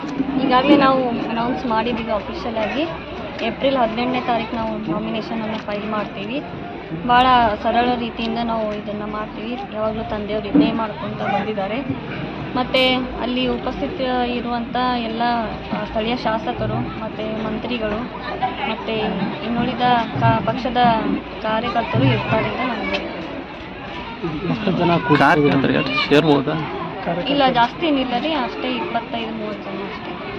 ಈಗಾಗಲೇ ನಾವು ಅನೌನ್ಸ್ ಮಾಡಿದ್ದೀವಿ ಅಫಿಷಿಯಲ್ ಆಗಿ ಏಪ್ರಿಲ್ ಹದಿನೆಂಟನೇ ತಾರೀಕು ನಾವು ನಾಮಿನೇಷನನ್ನು ಫೈಲ್ ಮಾಡ್ತೀವಿ ಭಾಳ ಸರಳ ರೀತಿಯಿಂದ ನಾವು ಇದನ್ನು ಮಾಡ್ತೀವಿ ಯಾವಾಗಲೂ ತಂದೆಯವರು ಇದೇ ಮಾಡ್ಕೊತ ಬಂದಿದ್ದಾರೆ ಮತ್ತು ಅಲ್ಲಿ ಉಪಸ್ಥಿತ ಇರುವಂಥ ಎಲ್ಲ ಆ, ಸ್ಥಳೀಯ ಶಾಸಕರು ಮತ್ತು ಮಂತ್ರಿಗಳು ಮತ್ತು ಇನ್ನುಳಿದ ಕಾ ಪಕ್ಷದ ಕಾರ್ಯಕರ್ತರು ಇರ್ತಾರೆ ಅಂತ ನನಗೆ ಎಷ್ಟು ಜನ ಕೂಡ್ತಾರೆ ಸೇರ್ಬೋದಾ ಇಲ್ಲ ಜಾಸ್ತಿ ಏನಿಲ್ಲ ರೀ ಅಷ್ಟೇ ಇಪ್ಪತ್ತೈದು ಮೂವತ್ತು ಜನ ಅಷ್ಟೇ